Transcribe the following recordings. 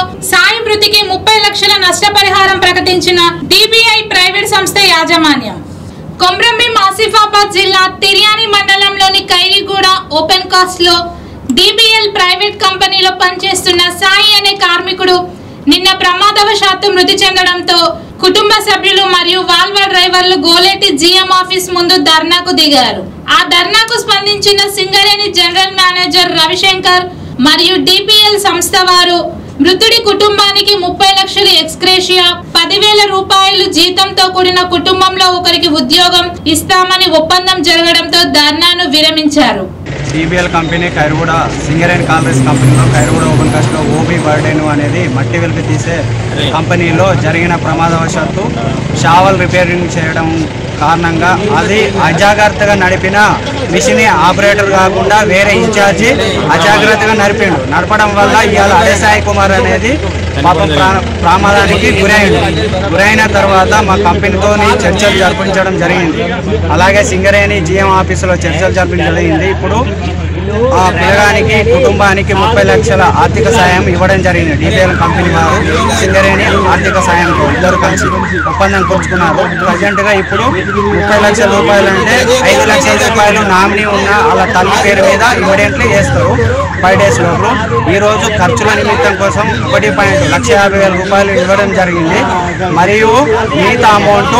సాయి మృతికి ముప్పై లక్షల నష్టపరిహారం ప్రకటించిన డిబిఐ ప్రైవేట్ సంస్థ యాజమాన్యం కొమ్రంభీం ఆసిఫాబాద్ జిల్లా తిర్యాని మండలంలోని ఖైరీగూడ ఓపెన్ కాస్ట్ లో డిబిఎల్ ప్రైవేట్ కంపెనీలో పనిచేస్తున్న సాయి అనే కార్మికుడు నిన్న ప్రమాదవశాత్తు మృతి చెందడంతో కుటుంబ సభ్యులు మరియు వాల్వా డ్రైవర్లు గోలేటి జిఎం ఆఫీస్ ముందు ధర్నాకు దిగారు ఆ ధర్నాకు స్పందించిన సింగరేణి జనరల్ మేనేజర్ రవిశంకర్ మరియు డిపిఎల్ సంస్థ వారు మృతుడి కుటుంబానికి ముప్పై లక్షల ఎక్స్క్రేషియా పదివేల రూపాయలు జీతంతో కూడిన కుటుంబంలో ఒకరికి ఉద్యోగం ఇస్తామని ఒప్పందం జరగడంతో ధర్నాను విరమించారు సిబిఎల్ కంపెనీ కైరుగూడ సింగరేణి కాంగ్రెస్ కంపెనీలో కైరుగూడ ఓపెన్ కాస్ట్లో ఓబీ బర్డెను అనేది మట్టి వెలుగు తీసే కంపెనీలో జరిగిన ప్రమాదవశాత్తు షావల్ రిపేరింగ్ చేయడం కారణంగా అది అజాగ్రత్తగా నడిపిన మిషన్ ఆపరేటర్ కాకుండా వేరే ఇన్ఛార్జి అజాగ్రత్తగా నడిపిండు నడపడం వల్ల ఇవాళ అడే సాయి కుమార్ అనేది పాపం ప్రా- ప్రమాదానికి గురైంది గురైన తర్వాత మా కంపెనీతో చర్చలు జరిపించడం జరిగింది అలాగే సింగరేణి జిఎం ఆఫీసులో చర్చలు జరిపించడం జరిగింది ఇప్పుడు ఆ పిల్లగానికి కుటుంబానికి ముప్పై లక్షల ఆర్థిక సాయం ఇవ్వడం జరిగింది డీటెయిల్ కంపెనీ వారు సింగరేణి ఆర్థిక సాయంతో ఇద్దరు కలిసి ఒప్పందం కూర్చుకున్నారు ప్రజెంట్ గా ఇప్పుడు ముప్పై లక్షల రూపాయలు అంటే ఐదు లక్షల రూపాయలు నామినీ ఉన్న వాళ్ళ తల్లి పేరు మీద ఇమీడియట్లీ వేస్తారు ఫైవ్ డేస్ లోపు ఈ రోజు ఖర్చుల నిమిత్తం కోసం ఒకటి పాయింట్ లక్ష యాభై వేల రూపాయలు ఇవ్వడం జరిగింది మరియు మిగతా అమౌంట్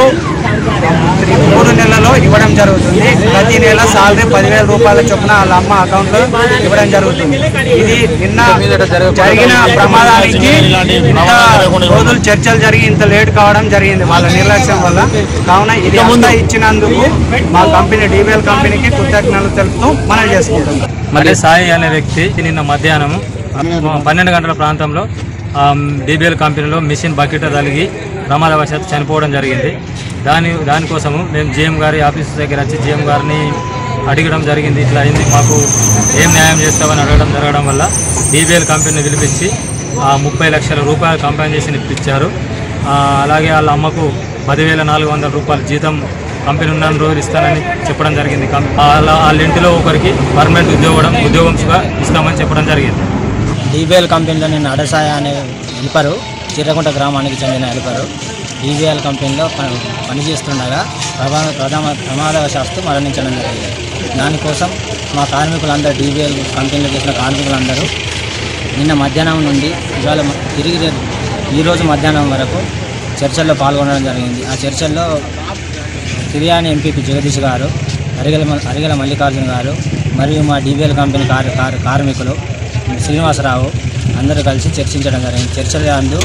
మూడు నెలల్లో ఇవ్వడం జరుగుతుంది ప్రతి నెల సాలరీ పదివేల రూపాయల చొప్పున వాళ్ళ అమ్మ అకౌంట్ లో ఇవ్వడం జరుగుతుంది ఇది నిన్న జరిగిన ప్రమాదానికి ఇంత రోజులు చర్చలు జరిగి ఇంత లేట్ కావడం జరిగింది వాళ్ళ నిర్లక్ష్యం వల్ల కావున ఇది అంతా ఇచ్చినందుకు మా కంపెనీ డిబిఎల్ కంపెనీకి కృతజ్ఞతలు తెలుపుతూ మనం చేసుకుంటున్నాం మరి సాయి అనే వ్యక్తి నిన్న మధ్యాహ్నం ఆ, పన్నెండు గంటల ప్రాంతంలో డిబిఎల్ కంపెనీలో మిషన్ బకెట్ తగిలి ప్రమాదవశాత్తు చనిపోవడం జరిగింది దాని దానికోసము మేము జిఎం గారి ఆఫీస్ దగ్గర వచ్చి జిఎం గారిని అడగడం జరిగింది ఇట్లా అయింది మాకు ఏం న్యాయం చేస్తామని అడగడం జరగడం వల్ల డిబిఎల్ కంపెనీని పిలిపించి ఆ ముప్పై లక్షల రూపాయలు కంపెన్సేషన్ ఇప్పించారు ఆ, అలాగే వాళ్ళ అమ్మకు పదివేల నాలుగు వందల రూపాయల జీతం కంపెనీ ఉన్న రోజులు ఇస్తానని చెప్పడం జరిగింది కం- వాళ్ళ వాళ్ళ ఇంటిలో ఒకరికి పర్మనెంట్ ఉద్యోగం ఉద్యోగంగా ఇస్తామని చెప్పడం జరిగింది డీబీఎల్ కంపెనీలో నేను అడసాయ అనే హెల్పరు చిర్రకుంట గ్రామానికి చెందిన హెల్పరు డీబీఎల్ కంపెనీలో పని పనిచేస్తుండగా ప్రమా ప్రథమ ప్రమాదవశాస్తు మరణించడం జరిగింది దానికోసం మా కార్మికులందరూ డీబీఎల్ కంపెనీలో చేసిన కార్మికులందరూ నిన్న మధ్యాహ్నం నుండి ఇవాళ మ- తిరిగి రే- ఈరోజు మధ్యాహ్నం వరకు చర్చల్లో పాల్గొనడం జరిగింది ఆ చర్చల్లో తిరియాని ఎంపీపీ జగదీష్ గారు అరిగల మ- అరిగల మల్లికార్జున గారు మరియు మా డీబీఎల్ కంపెనీ కార్ కార్ కార్మికులు శ్రీనివాసరావు అందరూ కలిసి చర్చించడం జరిగింది చర్చల అందు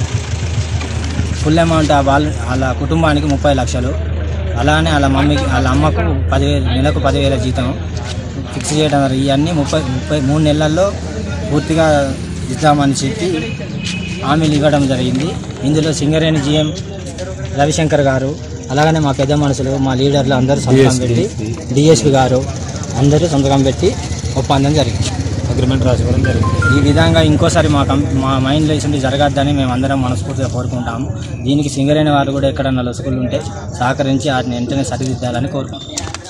ఫుల్ అమౌంట్ ఆ వాళ్ళ వాళ్ళ కుటుంబానికి ముప్పై లక్షలు అలానే వాళ్ళ మమ్మీకి వాళ్ళ అమ్మకు పదివేలు నెలకు పదివేల జీతం ఫిక్స్ చేయడం జరిగింది. ఇవన్నీ ముప్పై ముప్పై మూడు నెలల్లో పూర్తిగా ఇద్దామని చెప్పి హామీలు ఇవ్వడం జరిగింది ఇందులో సింగరేణి జిఎం రవిశంకర్ గారు అలాగనే మా పెద్ద మనుషులు మా లీడర్లు అందరూ సంతకం పెట్టి డిఎస్పి గారు అందరూ సంతకం పెట్టి ఒప్పందం జరిగింది అగ్రిమెంట్ రాసుకోవడం జరిగింది ఈ విధంగా ఇంకోసారి మా కం మా మైండ్లో ఇటువంటి జరగద్దని మేము అందరం మనస్ఫూర్తిగా కోరుకుంటాము దీనికి సింగరేణి వారు కూడా ఎక్కడన్నా లొసుగులు ఉంటే సహకరించి వాటిని వెంటనే సరిదిద్దాలని కోరుకుంటాం